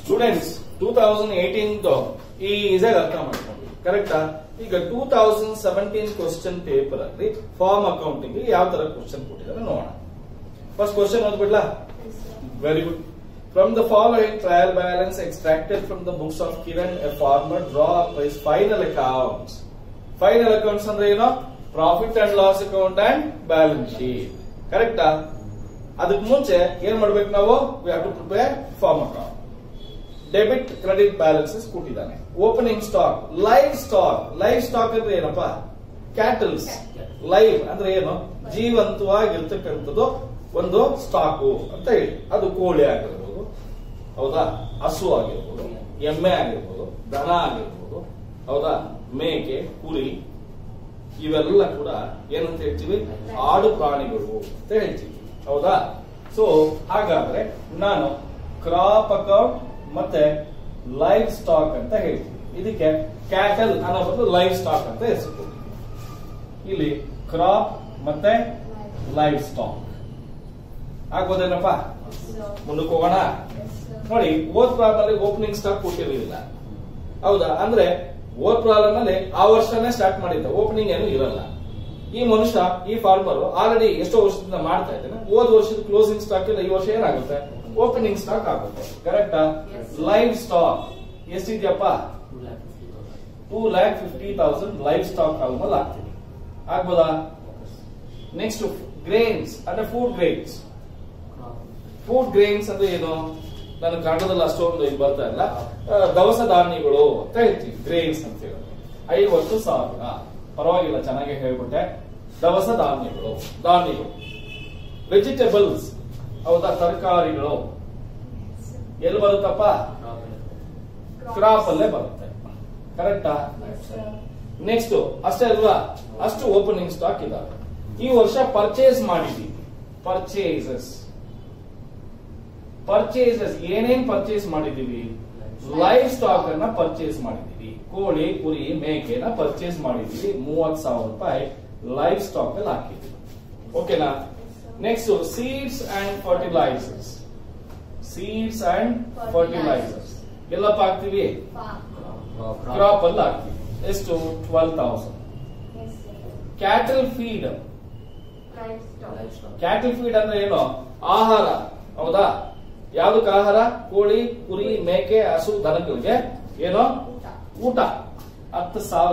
Students two thousand eighteen ಈಸಾಗಿ ಅರ್ಥ ಮಾಡ್ಕೊಂಡು ಕರೆಕ್ಟಾ ಈಗ two thousand seventeen question paper ಅಲ್ಲಿ ಫಾರ್ಮ್ ಅಕೌಂಟಿಂಗ್ ಯಾವ ತರ ಕ್ವಶನ್ ಕೊಟ್ಟಿದ್ದಾರೆ ನೋಡೋಣ ಫಸ್ಟ್ ಕ್ವಶನ್ ಓದ್ಬಿಡ್ಲಾ very good from the following trial balance extracted from the books of Kiran a farmer draw up his final accounts final accounts ಅಂದ್ರೆ ಏನು profit and loss account and balance sheet ಕರೆಕ್ಟಾ ಅದಕ್ಕೆ ಮುಂಚೆ ಏನ್ ಮಾಡ್ಬೇಕು ನಾವು we have to prepare farm account debit credit balances ಕೊಟ್ಟಿದ್ದಾನೆ opening stock live stock live stock ಅಂದ್ರೆ ಏನಪ್ಪಾ ಕ್ಯಾಟಲ್ಸ್ ಲೈವ್ ಅಂದ್ರೆ ಏನು ಜೀವಂತವಾಗಿರ್ತಕ್ಕಂಥದ್ದು ಒಂದು ಸ್ಟಾಕು ಅಂತ ಹೇಳಿ ಅದು ಕೋಳಿ ಆಗಿರ್ಬೋದು ಹೌದಾ ಹಸು ಆಗಿರ್ಬೋದು ಎಮ್ಮೆ ಆಗಿರ್ಬೋದು ದನ ಆಗಿರ್ಬೋದು ಹೌದಾ ಮೇಕೆ ಕುರಿ ಇವೆಲ್ಲ ಕೂಡ ಏನಂತ ಹೇಳ್ತೀವಿ ಆಡು ಪ್ರಾಣಿಗಳು ಅಂತ ಹೇಳ್ತೀವಿ ಹೌದಾ ಸೊ ಹಾಗಾದ್ರೆ ನಾನು ಕ್ರಾಪ್ ಅಕೌಂಟ್ ಮತ್ತೆ ಲೈವ್ ಸ್ಟಾಕ್ ಅಂತ ಹೇಳ್ತೀನಿ ಇದಕ್ಕೆ ಕ್ಯಾಟಲ್ ಅನ್ನೋ ಬದಲು ಲೈವ್ ಸ್ಟಾಕ್ ಅಂತ ಹೆಸರು ಇಲ್ಲಿ ಕ್ರಾಪ್ ಮತ್ತೆ ಲೈವ್ ಸ್ಟಾಕ್ ಆಗ್ಬೋದೇನಪ್ಪ ಮುಂದಕ್ಕೆ ಹೋಗೋಣ ನೋಡಿ ಓದ್ ಪ್ರಾಬ್ಲಮ್ ಅಲ್ಲಿ ಓಪನಿಂಗ್ ಸ್ಟಾಕ್ ಕೊಟ್ಟಿರಲಿಲ್ಲ ಹೌದಾ ಅಂದ್ರೆ ಓದ್ ಪ್ರಾಬ್ಲಮ್ ಅಲ್ಲಿ ಆ ವರ್ಷನೇ ಸ್ಟಾರ್ಟ್ ಮಾಡಿದ್ದ ಓಪನಿಂಗ್ ಏನು ಇರಲ್ಲ ಈ ಮನುಷ್ಯ ಈ ಫಾರ್ಮರ್ ಆಲ್ರೆಡಿ ಎಷ್ಟೋ ವರ್ಷದಿಂದ ಮಾಡ್ತಾ ಇದ್ದಾನೆ ಓದ್ ವರ್ಷದ ಕ್ಲೋಸಿಂಗ್ ಸ್ಟಾಕ್ ಇಲ್ಲ ಈ ವರ್ಷ ಏನಾಗುತ್ತೆ ಓಪನಿಂಗ್ ಸ್ಟಾಕ್ ಆಗುತ್ತೆ ಕರೆಕ್ಟಾ ಲೈವ್ ಸ್ಟಾಕ್ ಎಷ್ಟಿದ್ಯಪ್ಪ two lakh fifty thousand live stock ಆಲ್ಮಲ್ ಆಗ್ತೀನಿ ಆಗ್ಬೋದಾ ನೆಕ್ಸ್ಟ್ ಗ್ರೇನ್ಸ್ ಅಂದ್ರೆ ಫುಡ್ ಗ್ರೇನ್ಸ್ ಫುಡ್ ಗ್ರೇನ್ಸ್ ಅಂದ್ರೆ ಏನು ನನ್ನ ಕನ್ನಡದಲ್ಲಿ ಅಷ್ಟೊಂದು ಇದು ಬರ್ತಾ ಇಲ್ಲ ಆ, ದವಸ ಧಾನ್ಯಗಳು ಅಂತ ಹೇಳ್ತೀವಿ ಗ್ರೇನ್ಸ್ ಅಂತ ಹೇಳಿ ಐವತ್ತು ಸಾವಿರ ಪರವಾಗಿಲ್ಲ ಚೆನ್ನಾಗಿ ಹೇಳ್ಬಿಟ್ಟೆ ದವಸ ಧಾನ್ಯಗಳು ಧಾನ್ಯಗಳು ವೆಜಿಟೇಬಲ್ಸ್ ಹೌದಾ ತರಕಾರಿಗಳು ಎಲ್ಲಿ ಬರುತ್ತಪ್ಪ ಕ್ರಾಪ್ ಅಲ್ಲೇ ಬರುತ್ತೆ ಕರೆಕ್ಟಾ ನೆಕ್ಸ್ಟ್ ಅಷ್ಟೇ ಅಲ್ವಾ ಅಷ್ಟು ಓಪನಿಂಗ್ ಸ್ಟಾಕ್ ಇದಾವೆ ಈ ವರ್ಷ ಪರ್ಚೇಸ್ ಮಾಡಿದೀವಿ ಪರ್ಚೇಸಸ್ ಪರ್ಚೇಸಸ್ ಏನೇನ್ ಪರ್ಚೇಸ್ ಮಾಡಿದೀವಿ ಲೈವ್ ಸ್ಟಾಕ್ ಅನ್ನ ಪರ್ಚೇಸ್ ಮಾಡಿದೀವಿ ಕೋಳಿ ಕುರಿ ಮೇಕೆನ ಪರ್ಚೇಸ್ ಮಾಡಿದೀವಿ ಮೂವತ್ ಸಾವಿರ ರೂಪಾಯಿ ಲೈವ್ ಸ್ಟಾಕ್ ಅಲ್ಲಿ ಹಾಕಿದ್ವಿ ಓಕೆನಾ next seeds and fertilisers seeds and fertilisers ಎಲ್ಲಪ್ಪ ಹಾಕ್ತಿವಿ ಕ್ರಾಪ್ ಅಲ್ಲಿ ಹಾಕ್ತಿವಿ ಎಷ್ಟು twelve thousand cattle feed cattle feed ಅಂದ್ರೆ ಏನು ಆಹಾರ ಹೌದಾ ಯಾವ್ದಕ್ಕೆ ಆಹಾರ ಕೋಳಿ ಕುರಿ ಮೇಕೆ ಹಸು ದನಗಳಿಗೆ ಏನೋ ಊಟ ಹತ್ತು ಸಾವಿರ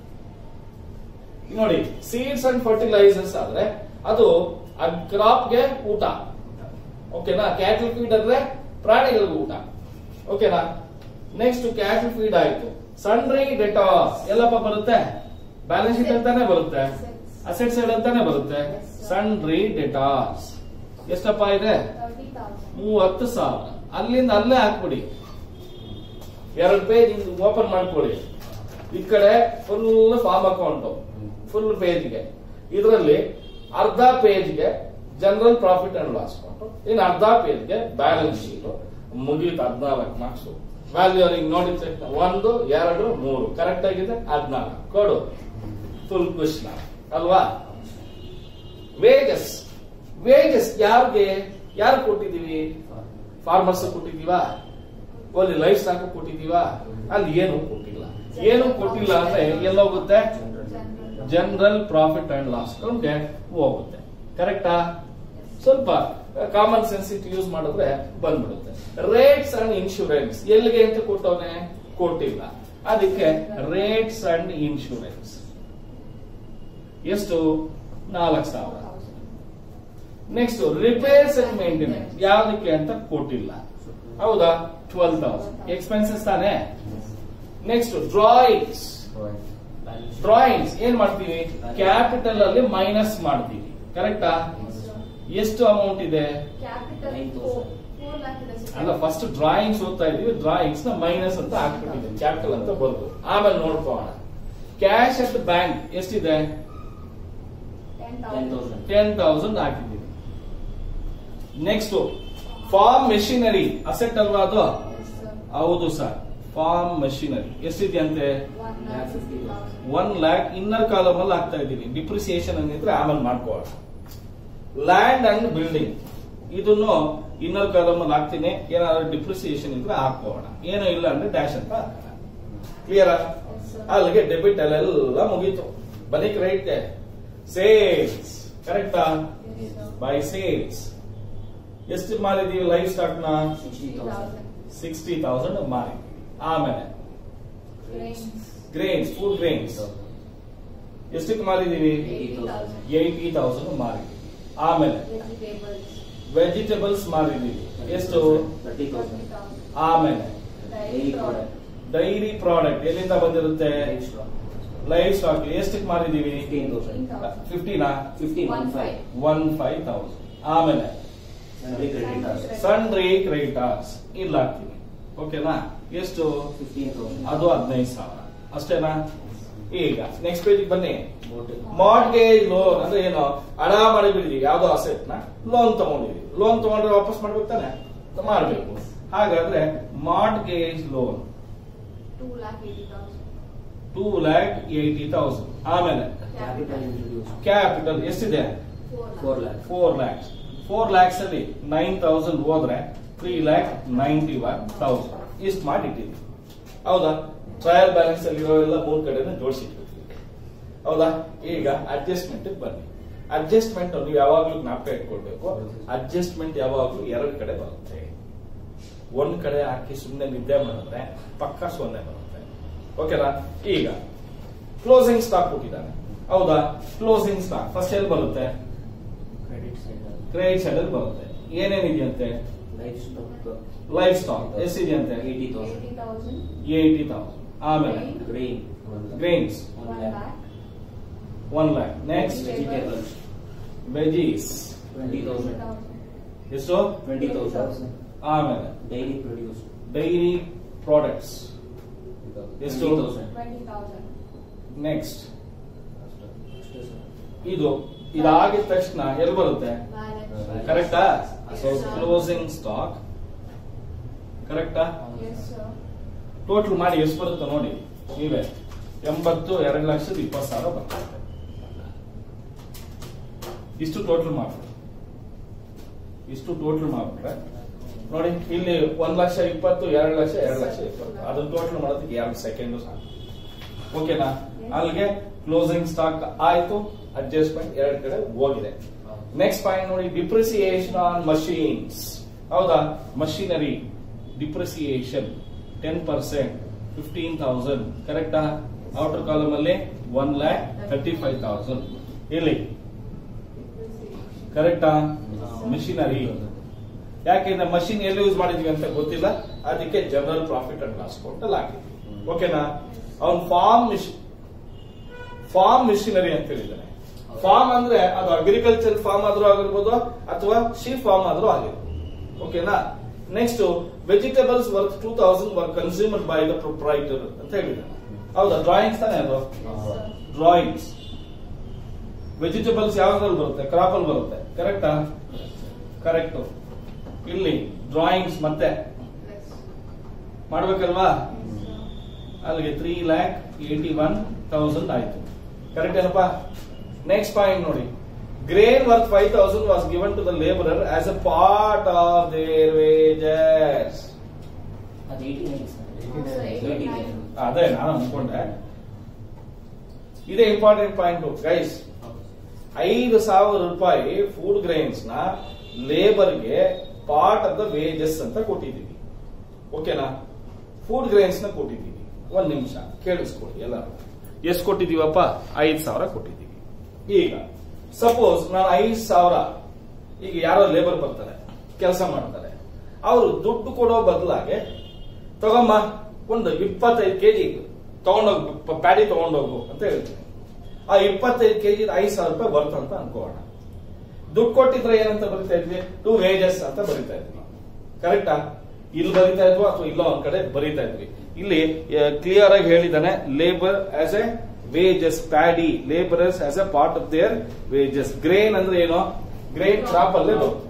ನೋಡಿ ಸೀಡ್ಸ್ ಅಂಡ್ ಫರ್ಟಿಲೈಸರ್ಸ್ ಆದ್ರೆ ಅದು ಕ್ರಾಪ್ಗೆ ಊಟ ಓಕೆನಾ ಕ್ಯಾಟಲ್ ಫೀಡ್ ಅಂದ್ರೆ ಪ್ರಾಣಿಗಳಿಗೆ ಊಟ ಓಕೆನಾ ನೆಕ್ಸ್ಟ್ ಕ್ಯಾಟಲ್ ಫೀಡ್ ಆಯ್ತು ಸನ್ರಿ ಡೆಟಾ ಎಲ್ಲಪ್ಪ ಬರುತ್ತೆ ಬ್ಯಾಲೆನ್ಸ್ ಶೀಟ್ ಅಂತಾನೆ ಬರುತ್ತೆ ಅಸೆಟ್ಸ್ ಅಂತಾನೆ ಬರುತ್ತೆ ಸನ್ರಿ ಡೆಟಾಸ್ ಎಷ್ಟಪ್ಪ ಇದೆ ಮೂವತ್ತು ಸಾವಿರ ಅಲ್ಲಿಂದ ಅಲ್ಲೇ ಹಾಕ್ಬಿಡಿ ಎರಡು ಪೇಜ್ ಓಪನ್ ಮಾಡ್ಕೊಳ್ಳಿ ಈ ಕಡೆ ಫುಲ್ ಫಾರ್ಮ್ ಅಕೌಂಟ್ ಫುಲ್ ಪೇಜ್ಗೆ ಇದರಲ್ಲಿ ಅರ್ಧ ಪೇಜ್ಗೆ general profit and loss account ಇನ್ನು ಅರ್ಧ ಪೇಜ್ಗೆ ಬ್ಯಾಲೆನ್ಸ್ ಶೀಟ್ ಮುಗಿಯುತ್ತೆ ಹದಿನಾಲ್ಕು ಮಾರ್ಕ್ಸ್ ವ್ಯಾಲ್ಯೂ ಹಿಂಗ್ ನೋಡಿದ ತಕ್ಷಣ ಒಂದು ಎರಡು ಮೂರು ಕರೆಕ್ಟ್ ಆಗಿದೆ ಹದಿನಾಲ್ಕು ಕೊಡು ಫುಲ್ ಕೃಷ್ಣ ಅಲ್ವಾ ವೇಜಸ್ ವೇಜಸ್ ಯಾರಿಗೆ ಯಾರು ಕೊಟ್ಟಿದೀವಿ ಫಾರ್ಮರ್ಸ್ ಕೊಟ್ಟಿದೀವಾ ಅಲ್ಲಿ ಲೈಫ್ ಸ್ಟಾಕ್ ಕೊಟ್ಟಿದೀವಾ ಅಲ್ಲಿ ಏನು ಕೊಟ್ಟಿಲ್ಲ ಏನು ಕೊಟ್ಟಿಲ್ಲ ಅಂದ್ರೆ ಎಲ್ಲೋಗುತ್ತೆ ಜನರಲ್ ಪ್ರಾಫಿಟ್ ಅಂಡ್ ಲಾಸ್ ಅಕೌಂಟ್ಗೆ ಹೋಗುತ್ತೆ ಕರೆಕ್ಟಾ ಸ್ವಲ್ಪ ಕಾಮನ್ ಸೆನ್ಸ್ ಇಟ್ ಯೂಸ್ ಮಾಡಿದ್ರೆ ಬಂದ್ಬಿಡುತ್ತೆ ರೇಟ್ಸ್ ಅಂಡ್ ಇನ್ಶೂರೆನ್ಸ್ ಎಲ್ಲಿಗೆ ಅಂತ ಕೊಟ್ಟವನೆ ಕೊಟ್ಟಿಲ್ಲ ಅದಕ್ಕೆ ರೇಟ್ಸ್ ಅಂಡ್ ಇನ್ಶೂರೆನ್ಸ್ ಎಷ್ಟು ನಾಲ್ಕು ಸಾವಿರ ನೆಕ್ಸ್ಟ್ ರಿಪೇರ್ಸ್ ಅಂಡ್ ಮೇಂಟೆನೆನ್ಸ್ ಯಾವ್ದಕ್ಕೆ ಅಂತ ಕೊಟ್ಟಿಲ್ಲ ಹೌದಾ ಟ್ವೆಲ್ ತೌಸಂಡ್ ಎಕ್ಸ್ಪೆನ್ಸಸ್ ತಾನೆ ನೆಕ್ಸ್ಟ್ ಡ್ರಾಯಿಂಗ್ಸ್ ಡ್ರಾಯಿಂಗ್ಸ್ ಏನ್ ಮಾಡ್ತೀವಿ ಕ್ಯಾಪಿಟಲ್ ಅಲ್ಲಿ ಮೈನಸ್ ಮಾಡ್ತೀವಿ ಕರೆಕ್ಟಾ ಎಷ್ಟು ಅಮೌಂಟ್ ಇದೆ ಅಲ್ಲ ಫಸ್ಟ್ ಡ್ರಾಯಿಂಗ್ಸ್ ಓದ್ತಾ ಇದೀವಿ ಡ್ರಾಯಿಂಗ್ಸ್ ನ ಮೈನಸ್ ಅಂತ ಹಾಕ್ಬಿಟ್ಟಿದ್ದೀವಿ ಕ್ಯಾಪಿಟಲ್ ಅಂತ ಬರ್ದು ಆಮೇಲೆ ನೋಡ್ಕೋಣ ಕ್ಯಾಶ್ ಅಟ್ ಬ್ಯಾಂಕ್ ಎಷ್ಟಿದೆ ಟೆನ್ ತೌಸಂಡ್ ಹಾಕಿದ್ದೀವಿ ನೆಕ್ಸ್ಟ್ ಫಾರ್ಮ್ ಮೆಷಿನರಿ ಅಸೆಟ್ ಅಲ್ವಾ ಅದು ಹೌದು ಸರ್ ಫಾರ್ಮ್ ಮೆಷಿನರಿ ಎಷ್ಟಿದೆಯಂತೆ ಒನ್ ಲ್ಯಾಕ್ ಇನ್ನರ್ ಕಾಲಮ್ ಅಲ್ಲಿ ಹಾಕ್ತಾ ಇದ್ದೀನಿ ಡಿಪ್ರಿಸಿಯೇಷನ್ ಅಂದಿದ್ರೆ ಆಮೇಲೆ ಮಾಡ್ಕೊಳ್ಳೋಣ ಲ್ಯಾಂಡ್ ಅಂಡ್ ಬಿಲ್ಡಿಂಗ್ ಇದನ್ನು ಇನ್ನೊಂದು ಕಾಲಮ್ ಅಲ್ಲಿ ಹಾಕ್ತೀನಿ ಏನಾದ್ರು ಡಿಪ್ರಿಸಿಯೇಷನ್ ಇದ್ರೆ ಹಾಕೋಣ ಏನೂ ಇಲ್ಲ ಅಂದ್ರೆ ಡ್ಯಾಶ್ ಅಂತ ಹಾಕೋಣ ಕ್ಲಿಯರಾ ಅಲ್ಲಿಗೆ ಡೆಬಿಟ್ ಅಲ್ಲೆಲ್ಲ ಮುಗೀತು ಬನ್ನಿ ಕ್ರೆಡಿಟ್ ಸೇಲ್ಸ್ ಕರೆಕ್ಟಾ ಬೈ ಸೇಲ್ಸ್ ಎಷ್ಟು ಮಾರಿದೀವಿ ಲೈಫ್ ಸ್ಟಾಕ್ ನ ಸಿಕ್ಸ್ಟಿ ತೌಸಂಡ್ ಮಾರಿದ್ವಿ ಆಮೇಲೆ ಗ್ರೇನ್ಸ್ ಫುಡ್ ಗ್ರೇನ್ಸ್ ಎಷ್ಟಕ್ಕೆ ಮಾರಿದೀವಿ ಏಯ್ಟಿ ತೌಸಂಡ್ ಮಾರಿದ್ವಿ ಆಮೇಲೆ ವೆಜಿಟೇಬಲ್ಸ್ ಮಾರಿದೀವಿ ಎಷ್ಟು ಆಮೇಲೆ ಡೈರಿ ಪ್ರಾಡಕ್ಟ್ ಎಲ್ಲಿಂದ ಬಂದಿರುತ್ತೆ ಲೈಫ್ ಸ್ಟಾಕ್ ಎಷ್ಟಕ್ಕೆ ಮಾರಿದೀವಿ ಫಿಫ್ಟಿನಾ ಒನ್ ಫೈವ್ ತೌಸಂಡ್ ಆಮೇಲೆ ಸಣ್ಣ ಕ್ರೆಡಿಟರ್ಸ್ ಇಲ್ಲ ಹಾಕ್ತೀವಿ ಓಕೆನಾ ಎಷ್ಟು ಅದು ಹದಿನೈದು ಸಾವಿರ ಅಷ್ಟೇನಾ ಈಗ ನೆಕ್ಸ್ಟ್ ಪೇಜ್ ಬನ್ನಿ ಮಾರ್ಗೇಜ್ ಲೋನ್ ಅಂದ್ರೆ ಏನು ಹಣ ಮಾಡಿಬಿಡಿದೀವಿ ಯಾವ್ದೋ ಅಸೆಟ್ ನ ಲೋನ್ ತಗೊಂಡಿದೀವಿ ಲೋನ್ ತಗೊಂಡ್ರೆ ವಾಪಸ್ ಮಾಡ್ಬೇಕು ತಾನೆ ಮಾಡ್ಬೇಕು ಹಾಗಾದ್ರೆ mortgage loan two lakh eighty thousand ಆಮೇಲೆ ಕ್ಯಾಪಿಟಲ್ ಎಷ್ಟಿದೆ ಫೋರ್ ಲ್ಯಾಕ್ಸ್ ಫೋರ್ ಲ್ಯಾಕ್ಸ್ ಅಲ್ಲಿ ನೈನ್ ತೌಸಂಡ್ ಹೋದ್ರೆ three lakh ninety one thousand ಇಷ್ಟು ಮಾಡಿಟ್ಟಿದ್ವಿ ಹೌದಾ ಟ್ರಯಲ್ ಬ್ಯಾಲೆನ್ಸ್ ಅಲ್ಲಿ ಇರೋವೆಲ್ಲ ಮೂರ್ ಕಡೆನ ಜೋಡಿಸಿಟ್ಟಿರ್ತೀವಿ ಹೌದಾ ಈಗ ಅಡ್ಜಸ್ಟ್ಮೆಂಟ್ ಬನ್ನಿ ಅಡ್ಜಸ್ಟ್ಮೆಂಟ್ ನೀವು ಯಾವಾಗ್ಲೂ ಜ್ಞಾಪಕ ಇಟ್ಕೊಳ್ಬೇಕು ಅಡ್ಜಸ್ಟ್ಮೆಂಟ್ ಯಾವಾಗ್ಲೂ ಎರಡು ಕಡೆ ಬರುತ್ತೆ ಒಂದ್ ಕಡೆ ಹಾಕಿ ಸುಮ್ಮನೆ ನಿದ್ದೆ ಮಾಡಿದ್ರೆ ಪಕ್ಕ ಸೊನ್ನೆ ಬರುತ್ತೆ ಓಕೆನಾ ಈಗ ಕ್ಲೋಸಿಂಗ್ ಸ್ಟಾಕ್ ಕೊಟ್ಟಿದ್ದಾನೆ ಹೌದಾ ಕ್ಲೋಸಿಂಗ್ ಸ್ಟಾಕ್ ಫಸ್ಟ್ ಎಲ್ಲಿ ಬರುತ್ತೆ ಕ್ರೆಡಿಟ್ ಸೈಡ್ ಅಲ್ಲಿ ಬರುತ್ತೆ ಏನೇನಿದೆಯಂತೆ ಲೈಫ್ ಸ್ಟಾಕ್ ಎಷ್ಟಿದೆಯಂತೆ ಏಯ್ಟಿ ತೌಸಂಡ್ ಆಮೇಲೆ grains one lakh next veggies ಎಷ್ಟು ಆಮೇಲೆ ಡೈಲಿ ಪ್ರೊಡ್ಯೂಸ್ ಡೈರಿ ಪ್ರಾಡಕ್ಟ್ಸ್ ಎಷ್ಟು ನೆಕ್ಸ್ಟ್ ಇದು ಇದಾಗಿದ ತಕ್ಷಣ ಎಲ್ಲಿ ಬರುತ್ತೆ ಕರೆಕ್ಟಾ ಸೊ ಕ್ಲೋಸಿಂಗ್ ಸ್ಟಾಕ್ ಕರೆಕ್ಟಾ ಟೋಟಲ್ ಮಾಡಿ ಎಷ್ಟು ಬರುತ್ತೆ ನೋಡಿ ನೀವೇ ಎಂಬತ್ತು ಎರಡು ಲಕ್ಷದ ಇಪ್ಪತ್ತು ಸಾವಿರ ಬರ್ತದೆ ಇಷ್ಟು ಟೋಟಲ್ ಮಾಡ್ಬಿಡಿ ಇಷ್ಟು ಟೋಟಲ್ ಮಾಡ್ಬಿಟ್ರೆ ನೋಡಿ ಇಲ್ಲಿ ಒಂದ್ ಲಕ್ಷ ಇಪ್ಪತ್ತು ಎರಡು ಲಕ್ಷ ಎರಡು ಲಕ್ಷ ಇಪ್ಪತ್ತು ಅದನ್ನ ಟೋಟಲ್ ಮಾಡೋದಕ್ಕೆ ಎರಡು ಸೆಕೆಂಡ್ ಸಾಕು ಓಕೆನಾ ಅಲ್ಲಿಗೆ ಕ್ಲೋಸಿಂಗ್ ಸ್ಟಾಕ್ ಆಯ್ತು ಅಡ್ಜಸ್ಟ್ಮೆಂಟ್ ಎರಡು ಕಡೆ ಹೋಗಿದೆ ನೆಕ್ಸ್ಟ್ ಪಾಯಿಂಟ್ ನೋಡಿ ಡಿಪ್ರಿಸಿಯೇಷನ್ ಆನ್ ಮಷೀನ್ಸ್ ಹೌದಾ machinery depreciation ten percent fifteen thousand ಕರೆಕ್ಟಾ ಔಟರ್ ಕಾಲಮ್ ಅಲ್ಲಿ one lakh thirty five thousand ಇಲ್ಲಿ ಕರೆಕ್ಟಾ ಮಿಷಿನರಿ ಯಾಕೆಂದ್ರೆ ಮಷಿನ್ ಎಲ್ಲಿ ಯೂಸ್ ಮಾಡಿದ್ವಿ ಅಂತ ಗೊತ್ತಿಲ್ಲ ಅದಕ್ಕೆ ಜನರಲ್ ಪ್ರಾಫಿಟ್ ಅಂಡ್ ಲಾಸ್ ಕೊಟ್ಟಲ್ಲಿ ಹಾಕಿದ್ವಿ ಓಕೆನಾ ಅವ್ನ್ ಫಾರ್ಮ್ ಮಿಷಿನ್ ಫಾರ್ಮ್ ಮಿಷಿನರಿ ಅಂತ ಹೇಳಿದ್ದಾನೆ ಫಾರ್ಮ್ ಅಂದ್ರೆ ಅದು ಅಗ್ರಿಕಲ್ಚರ್ ಫಾರ್ಮ್ ಆದ್ರೂ ಆಗಿರ್ಬೋದು ಅಥವಾ ಶೀಪ್ ಫಾರ್ಮ್ ಆದ್ರೂ ಆಗಿರ್ಬೋದು ಓಕೆನಾ next vegetables worth two thousand were consumed by the proprietor ಅಂತ ಹೇಳಿದ್ದಾನೆ ಹೌದಾ ಡ್ರಾಯಿಂಗ್ಸ್ ತಾನೇ ಅದು ಡ್ರಾಯಿಂಗ್ಸ್ ವೆಜಿಟೇಬಲ್ಸ್ ಯಾವ್ದ್ರಲ್ಲಿ ಬರುತ್ತೆ ಕ್ರಾಪ್ ಅಲ್ಲಿ ಬರುತ್ತೆ ಕರೆಕ್ಟಾ ಕರೆಕ್ಟ್ ಇಲ್ಲಿ ಡ್ರಾಯಿಂಗ್ಸ್ ಮತ್ತೆ ಮಾಡ್ಬೇಕಲ್ವಾ ಅಲ್ಲಿಗೆ three lakh eighty one thousand ಆಯ್ತು ಕರೆಕ್ಟ್ ಏನಪ್ಪಾ ನೆಕ್ಸ್ಟ್ ಪಾಯಿಂಟ್ ನೋಡಿ grain worth five thousand was given to the labourer as a part of their wages ಅದು ಏಯ್ಟಿ ನೈನ್ ಅದೇ ನಾನು ಅನ್ಕೊಂಡೆ ಇದೇ ಇಂಪಾರ್ಟೆಂಟ್ ಪಾಯಿಂಟ್ ಗೈಸ್ ಐದು ಸಾವಿರ ರೂಪಾಯಿ ಫುಡ್ ಗ್ರೈನ್ಸ್ ನ ಲೇಬರ್ಗೆ ಪಾರ್ಟ್ ಆಫ್ ದ ವೇಜಸ್ ಅಂತ ಕೊಟ್ಟಿದ್ದೀವಿ ಓಕೆನಾ ಫುಡ್ ಗ್ರೈನ್ಸ್ ನ ಕೊಟ್ಟಿದ್ದೀವಿ ಒಂದ್ ನಿಮಿಷ ಕೇಳಿಸ್ಕೊಳ್ಳಿ ಎಲ್ಲರೂ ಎಷ್ಟು ಕೊಟ್ಟಿದೀವಪ್ಪ ಐದ್ ಸಾವಿರ ಕೊಟ್ಟಿದ್ದೀವಿ ಈಗ ಸಪೋಸ್ ನಾನು ಐದ್ ಸಾವಿರ ಈಗ ಯಾರೋ ಲೇಬರ್ ಬರ್ತಾರೆ ಕೆಲಸ ಮಾಡ್ತಾರೆ ಅವರು ದುಡ್ಡು ಕೊಡೋ ಬದಲಾಗಿ ತಗೊಂಬ ಒಂದು ಇಪ್ಪತ್ತೈದು ಕೆಜಿ ತಗೊಂಡೋಗು ಪ್ಯಾಡಿ ತಗೊಂಡೋಗು ಅಂತ ಹೇಳ್ತೀನಿ ಆ ಇಪ್ಪತ್ತೈದು ಕೆಜಿ ಐದು ಸಾವಿರ ರೂಪಾಯಿ ಬರ್ತ ಅಂತ ಅನ್ಕೋಣ ದುಡ್ಡು ಕೊಟ್ಟಿದ್ರೆ ಏನಂತ ಬರಿತಾ ಇದ್ವಿ ಟು ವೇಜಸ್ ಅಂತ ಬರಿತಾ ಇದ್ವಿ ಕರೆಕ್ಟಾ ಇಲ್ಲಿ ಬರಿತಾ ಇದ್ವು ಅಥವಾ ಇಲ್ಲ ಒಂದ್ ಕಡೆ ಬರಿತಾ ಇದ್ವಿ ಇಲ್ಲಿ ಕ್ಲಿಯರ್ ಆಗಿ ಹೇಳಿದಾನೆ labour as a wages paddy labourers as a part of their wages grain ಅಂದ್ರೆ ಏನು ಗ್ರೇನ್ ಕ್ರಾಪ್ ಅಲ್ಲೇ ಬರುತ್ತೆ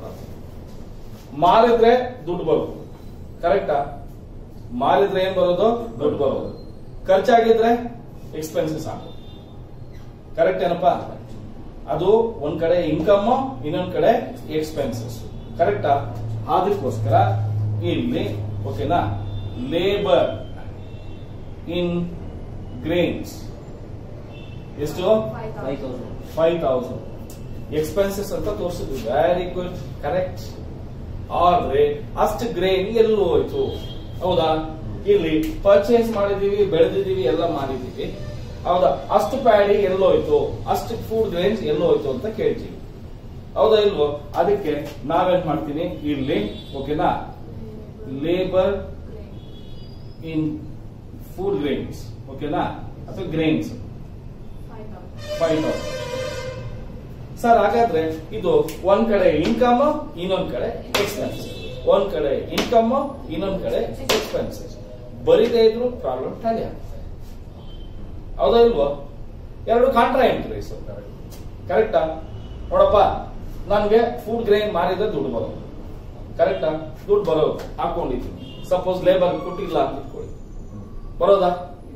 ಮಾರಿದ್ರೆ ದುಡ್ಡು ಬರೋದು ಕರೆಕ್ಟಾ ಮಾರಿದ್ರೆ ಏನ್ ಬರೋದು ದುಡ್ಡು ಬರೋದು ಖರ್ಚಾಗಿದ್ರೆ ಎಕ್ಸ್ಪೆನ್ಸಸ್ ಆಗೋದು ಕರೆಕ್ಟ್ ಏನಪ್ಪಾ ಅದು ಒಂದ್ ಕಡೆ ಇನ್ಕಮ್ ಇನ್ನೊಂದ್ ಕಡೆ ಎಕ್ಸ್ಪೆನ್ಸಸ್ ಕರೆಕ್ಟಾ ಅದಕ್ಕೋಸ್ಕರ ಇಲ್ಲಿ ಓಕೆನಾ ಲೇಬರ್ ಇನ್ ಗ್ರೇನ್ಸ್ ಎಷ್ಟು five thousand five thousand expenses ಅಂತ ತೋರಿಸಿದ್ವಿ ವೆರಿ ಗುಡ್ ಕರೆಕ್ಟ್ ಆದ್ರೆ ಅಷ್ಟು ಗ್ರೇನ್ ಎಲ್ಲಿ ಹೋಯ್ತು ಹೌದಾ ಇಲ್ಲಿ ಪರ್ಚೇಸ್ ಮಾಡಿದೀವಿ ಬೆಳೆದಿದೀವಿ ಎಲ್ಲ ಮಾಡಿದೀವಿ ಹೌದಾ ಅಷ್ಟು ಪ್ಯಾಡಿ ಎಲ್ಲೋಯ್ತು ಅಷ್ಟು ಫುಡ್ ಗ್ರೇನ್ಸ್ ಎಲ್ಲೋಯ್ತು ಅಂತ ಕೇಳ್ತೀವಿ ಹೌದಾ ಇಲ್ವೋ ಅದಕ್ಕೆ ನಾವೇನ್ ಮಾಡ್ತೀನಿ ಇಲ್ಲಿ ಓಕೆನಾ ಲೇಬರ್ ಇನ್ ಫುಡ್ ಗ್ರೇನ್ಸ್ ಓಕೆನಾ ಅಥವಾ ಗ್ರೇನ್ಸ್ ಫೈವ್ ತೌಸಂಡ್ ಸರ್ ಹಾಗಾದ್ರೆ ಇದು ಒಂದ್ ಕಡೆ ಇನ್ಕಮ್ ಇನ್ನೊಂದ್ ಕಡೆ ಎಕ್ಸ್ಪೆನ್ಸಸ್ ಒಂದ್ ಕಡೆ ಇನ್ಕಮ್ ಇನ್ನೊಂದ್ ಕಡೆ ಎಕ್ಸ್ಪೆನ್ಸಸ್ ಬರೀದೇ ಇದ್ರು ಪ್ರಾಬ್ಲಮ್ ಟ್ಯಾಲಿ ಆಗ್ತದೆ ಹೌದಾ ಇಲ್ವೋ ಎರಡು ಕಾಂಟ್ರಾ ಎಂಟ್ರೀಸ್ ಕರೆಕ್ಟಾ ನೋಡಪ್ಪ ನನ್ಗೆ ಫುಡ್ ಗ್ರೈನ್ ಮಾರಿದ್ರೆ ದುಡ್ಡು ಬರೋದು ಕರೆಕ್ಟಾ ದುಡ್ಡು ಬರೋದು ಹಾಕೊಂಡಿದ್ದೀನಿ ಸಪೋಸ್ ಲೇಬರ್ ಕೊಟ್ಟಿಲ್ಲ ಅಂತ ಇಟ್ಕೊಳ್ಳಿ ಬರೋದಾ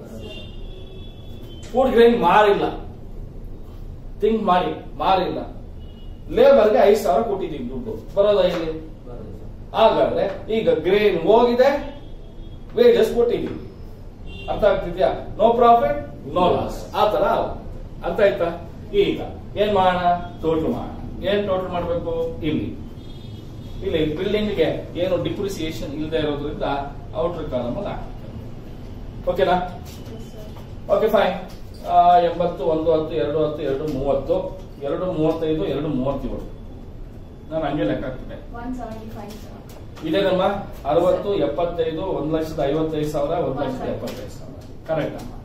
ಫುಡ್ ಗ್ರೈನ್ ಮಾರಿಲ್ಲ ಥಿಂಕ್ ಮಾಡಿ ಮಾರಿಲ್ಲ ಲೇಬರ್ಗೆ ಐದು ಸಾವಿರ ಕೊಟ್ಟಿದ್ದೀವಿ ದುಡ್ಡು ಬರೋದಾ ಇಲ್ಲಿ ಬರೋದು ಸರ್ ಹಾಗಾದ್ರೆ ಈಗ ಗ್ರೇನ್ ಹೋಗಿದೆ ವೇಜಸ್ ಕೊಟ್ಟಿದ್ದೀವಿ ಅರ್ಥ ಆಗ್ತಿದ್ಯಾ ನೋ ಪ್ರಾಫಿಟ್ ನೋ ಲಾಸ್ ಆ ತರ ಆಗುತ್ತೆ. ಅರ್ಥ ಆಯ್ತಾ ಈಗ ಏನ್ ಮಾಡೋಣ ಟೋಟಲ್ ಮಾಡೋಣ ಏನ್ ಟೋಟಲ್ ಮಾಡ್ಬೇಕು ಇಲ್ಲಿ ಇಲ್ಲಿ ಬಿಲ್ಡಿಂಗ್ ಗೆ ಏನು ಡಿಪ್ರಿಸಿಯೇಷನ್ ಇಲ್ಲದೆ ಇರೋದ್ರಿಂದ ಔಟರ್ ಕಾಲಮ್ ಅಲ್ಲಿ ಹಾಕ್ಬೇಕು ಓಕೆನಾ ಓಕೆ ಫೈನ್ ಎಂಬತ್ತು ಒಂದು ಹತ್ತು ಎರಡು ಹತ್ತು ಎರಡು ಮೂವತ್ತು ಎರಡು ಮೂವತ್ತೈದು ಎರಡು ಮೂವತ್ತೇಳು ನಾನು ಹಂಗೆ ಲೆಕ್ಕ ಹಾಕ್ತಿದ್ದೆ ಒನ್ ಸೆವೆಂಟಿ ಫೈವ್ ಸರ್ ಇದೇನಮ್ಮ ಅರವತ್ತು ಎಪ್ಪತ್ತೈದು ಒಂದ್ ಲಕ್ಷದ ಐವತ್ತೈದು ಸಾವಿರ ಒಂದ್ ಲಕ್ಷದ ಎಪ್ಪತ್ತೈದು ಸಾವಿರ ಕರೆಕ್ಟ್ ಅಮ್ಮ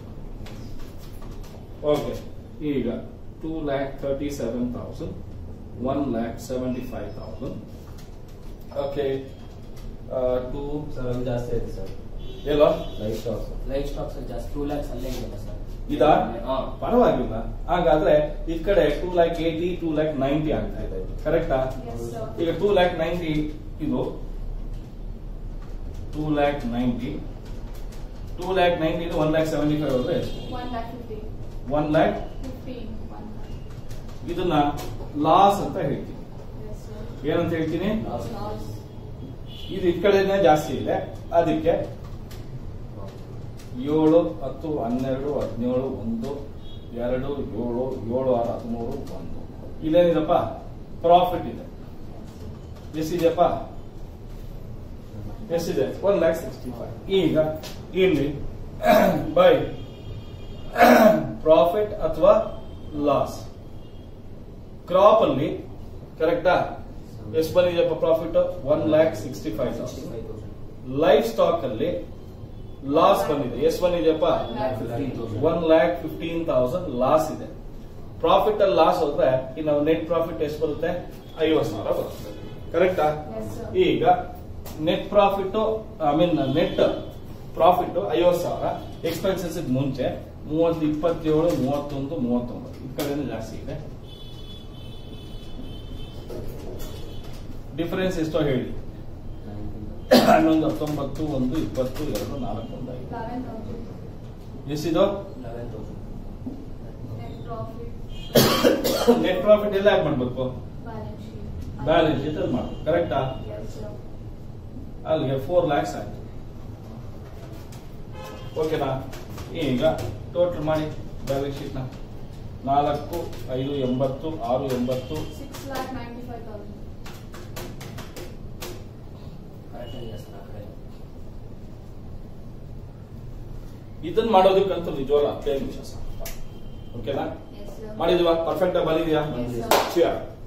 ಓಕೆ ಈಗ two lakh thirty seven thousand one lakh seventy five thousand okay two sir ಅದು ಜಾಸ್ತಿ ಆಯ್ತು ಸರ್ ಎಲ್ಲೋ ಲೈಫ್ ಸ್ಟಾಕ್ ಲೈಫ್ ಸ್ಟಾಕ್ಸ್ ಜಾಸ್ತಿ ಟೂ ಲ್ಯಾಕ್ಸ್ ಅಲ್ಲೇ ಇದೆ ಸರ್ ಇದಾ ಹಾ ಪರವಾಗಿಲ್ಲ ಹಾಗಾದ್ರೆ ಈ ಕಡೆ two lakh eighty two lakh ninety ಆಗ್ತಾ ಇದೆ ಕರೆಕ್ಟಾ ಎಸ್ ಸರ್ ಈಗ ಟೂ ಲ್ಯಾಕ್ ನೈಂಟಿ ಇದು two lakh ninety two lakh ninety one lakh seventy five ಹೋದ್ರೆ ಎಷ್ಟು one lakh fifty one lakh fifteen one ಇದನ್ನ ಲಾಸ್ ಅಂತ ಹೇಳ್ತೀನಿ ಎಸ್ ಸರ್ ಏನಂತ ಹೇಳ್ತೀನಿ Loss. ಲಾಸ್ ಇದು ಈ ಕಡೆನೇ ಜಾಸ್ತಿ ಇದೆ ಅದಕ್ಕೆ ಏಳು ಹತ್ತು ಹನ್ನೆರಡು ಹದಿನೇಳು ಒಂದು ಎರಡು ಏಳು ಏಳು ಆರು ಹದಿಮೂರು ಒಂದು ಇಲ್ಲೇನಿದೆಪ್ಪ ಪ್ರಾಫಿಟ್ ಇದೆ ಎಷ್ಟಿದೆಯಪ್ಪ ಎಷ್ಟಿದೆ ಒನ್ ಲ್ಯಾಕ್ ಸಿಕ್ಸ್ಟಿ ಫೈವ್ ಈಗ ಇಲ್ಲಿ ಬೈ ಪ್ರಾಫಿಟ್ ಅಥವಾ ಲಾಸ್ ಕ್ರಾಪ್ ಅಲ್ಲಿ ಕರೆಕ್ಟಾ ಎಷ್ಟು ಬಂದಿದೆಯಪ್ಪ profit one lakh sixty five sixty five thousand life stock ಅಲ್ಲಿ ಲಾಸ್ ಬಂದಿದೆ ಎಷ್ಟು ಬಂದಿದೆಯಪ್ಪ fifteen thousand one lakh fifteen thousand loss ಇದೆ ಪ್ರಾಫಿಟ್ ಅಲ್ಲಿ ಲಾಸ್ ಹೋದ್ರೆ ಇನ್ನು ನೆಟ್ ಪ್ರಾಫಿಟ್ ಎಷ್ಟು ಬರುತ್ತೆ ಐವತ್ತು ಸಾವಿರ ಬರುತ್ತೆ ಕರೆಕ್ಟಾ ಎಸ್ ಸರ್ ಈಗ net profit I mean net profit ಐವತ್ತು ಸಾವಿರ ಎಕ್ಸ್ಪೆನ್ಸಸ್ ಮುಂಚೆ ಮೂವತ್ತು ಇಪ್ಪತ್ತೇಳು ಮೂವತ್ತೊಂದು ಮೂವತ್ತೊಂಬತ್ತು ಈ ಕಡೆನೇ ಜಾಸ್ತಿ ಇದೆ ಡಿಫರೆನ್ಸ್ ಎಷ್ಟೋ ಹೇಳಿ ಹನ್ನೊಂದು ಹತ್ತೊಂಬತ್ತು ಒಂದು ಇಪ್ಪತ್ತು ಎರಡು ನಾಲ್ಕು ಒಂದು ಐದು ಲೆವೆನ್ ತೌಸಂಡ್ ಎಷ್ಟಿದು eleven thousand net profit net profit ಎಲ್ಲ ಯಾಕೆ ಮಾಡ್ಬೇಕು ಬ್ಯಾಲೆನ್ಸ್ ಶೀಟ್ ಬ್ಯಾಲೆನ್ಸ್ ಶೀಟ್ ಅಲ್ಲಿ ಮಾಡ್ಬೇಕು ಕರೆಕ್ಟಾ ಎಸ್ ಸರ್ ಅಲ್ಲಿಗೆ ಫೋರ್ ಲ್ಯಾಕ್ಸ್ ಆಯ್ತು ಓಕೆನಾ ಈಗ ಟೋಟಲ್ ಮಾಡಿ ಬ್ಯಾಲೆನ್ಸ್ ಶೀಟ್ ನ ನಾಲ್ಕು ಐದು ಎಂಬತ್ತು ಆರು ಎಂಬತ್ತು six lakh ninety five thousand correct ಆಗಿದೆ ಸರ್ ಆ ಕಡೆ ಇದನ್ನ ಮಾಡೋದಕ್ಕಂತೂ ನಿಜವಾಗ್ಲೂ ಹತ್ತೈದು ನಿಮಿಷ ಸಾಕು ಓಕೆನಾ ಎಸ್ ಸರ್ ಮಾಡಿದ್ವಾ ಪರ್ಫೆಕ್ಟ್ ಆಗಿ ಬಂದಿದ್ಯಾ Yes, sir. Sure.